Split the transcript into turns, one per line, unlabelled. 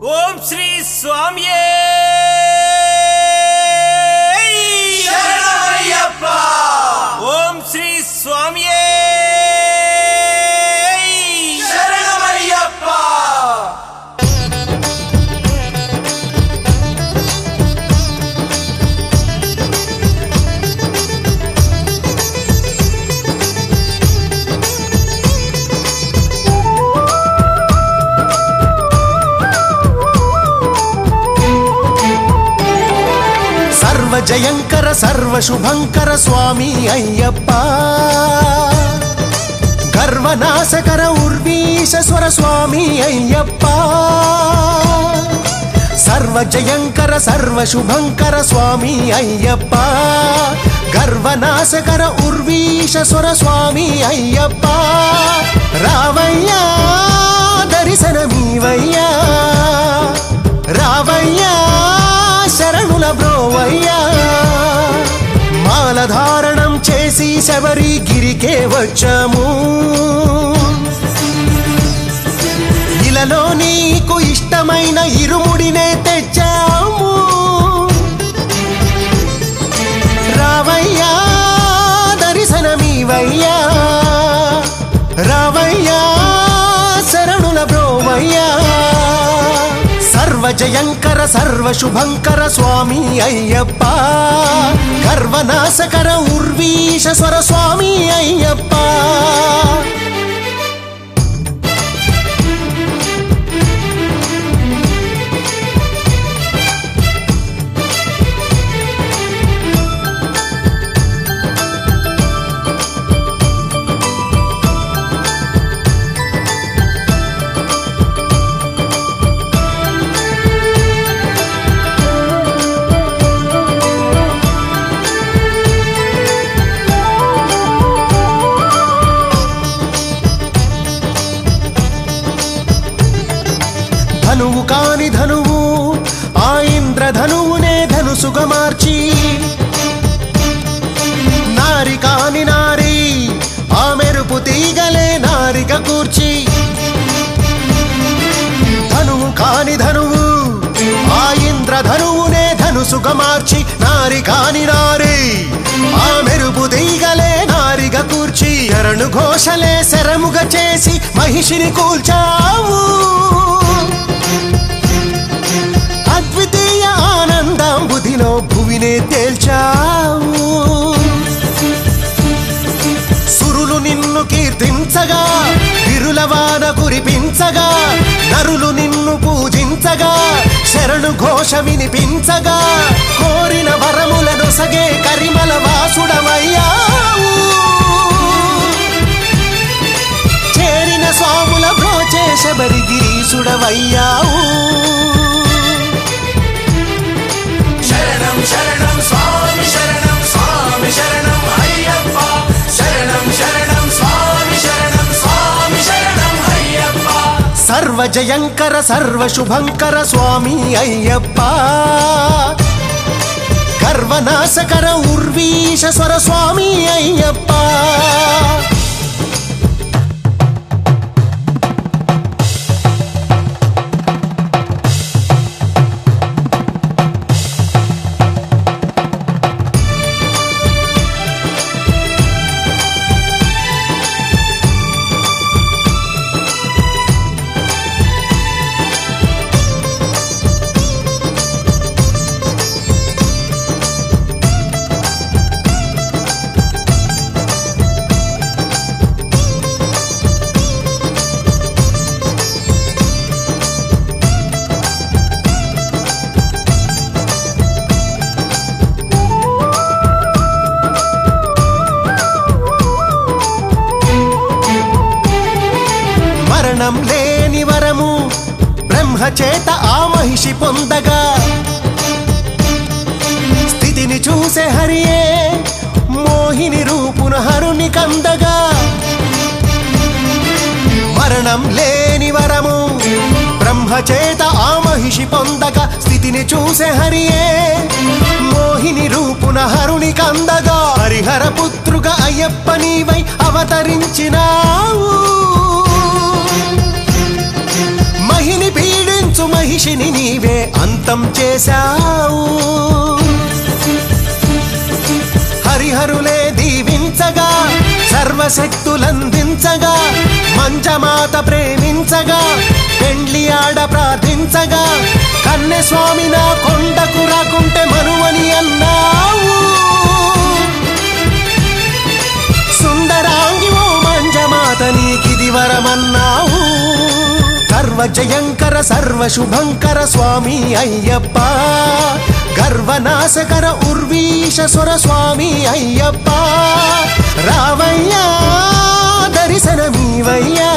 ఓం శ్రీ స్వామియే
శరణమయ్యప్ప
ఓం శ్రీ స్వామియే
శరణమయ్యప్ప
సర్వ జయంకర సర్వ శుభంకర స్వామి అయ్యప్ప గర్వనాశకర ఉర్వీశస్వర స్వామి అయ్యప్ప సర్వ జయంకర సర్వ శుభంకర స్వామి అయ్యప్ప గర్వనాశకర ఉర్వీశస్వర స్వామి అయ్యప్ప రావయ్యా దర్శనమీవయ్యా రావయ్యా శరణుల బ్రోవయ్యా మాలధారణం చేసి శబరి గిరికే వచ్చాము ఇలలో నీకు ఇష్టమైన ఇరుముడినే తెచ్చాము రావయ్యా దర్శనమీవయ్యా రావయ్యా శరణుల బ్రోవయ్యా సర్వ జయంకర సర్వ శుభంకర స్వామి అయ్యప్ప గర్వనాశకర ఉర్వీశస్వర స్వామి అయ్యప్ప ధనువు కాని ధనువు ఆ ఇంద్ర ధనువునే ధనుసుగా మార్చి నారి కాని నారి ఆ మెరుపు తీగలే నారిక కూర్చి ధనువు కాని ధనువు ఆ ఇంద్ర ధనువునే ధనుసుగా మార్చి నారి కాని నారి ఆ మెరుపు తీగలే నారిగా కూర్చి ఎరణు ఘోషలే శరముగా చేసి మహిషిని కూల్చావు అద్వితీయ ఆనందం బుధిలో భువినే తేల్చావు సురులు నిన్ను కీర్తించగా విరుల వాన కురిపించగా నరులు నిన్ను పూజించగా శరణు ఘోష వినిపించగా కోరిన వరములను సగే కరిమల వాసుడమయ్యావు చేరిన స్వాముల బ్రోచే శబరి గిరీశుడవయ్యావు
శరణం శరణం స్వామి శరణం స్వామి శరణం అయ్యప్ప శరణం శరణం స్వామి శరణం స్వామి శరణం అయ్యప్ప
సర్వ జయంకర సర్వ శుభంకర స్వామి అయ్యప్ప గర్వనాశకర ఉర్వీశస్వర స్వామి అయ్యప్ప మరణం లేని వరము బ్రహ్మచేత ఆ మహిషి పొందగా స్థితిని చూసే హరియే మోహిని రూపున హరుని కందగా మరణం లేని వరము బ్రహ్మచేత ఆ మహిషి పొందగా స్థితిని చూసే హరియే మోహిని రూపున హరుని కందగా హరిహర పుత్రుగా అయ్యప్ప నీవై అవతరించినావు మనిషిని నీవే అంతం చేశావు హరిహరులే దీవించగా సర్వశక్తులందించగా మంచమాత ప్రేమించగా పెండ్లి ఆడ ప్రార్థించగా కన్నె స్వామి నా కొండకు రాకుంటే మనువని అన్నావు సుందరాంగి ఓ మంజమాత నీకిది వరమన్నావు సర్వజయంకర సర్వశుభంకర స్వామి అయ్యప్ప గర్వనాశకర ఉర్వీశస్వర స్వామి అయ్యప్ప రావయ్యా దర్శనమీవయ్యా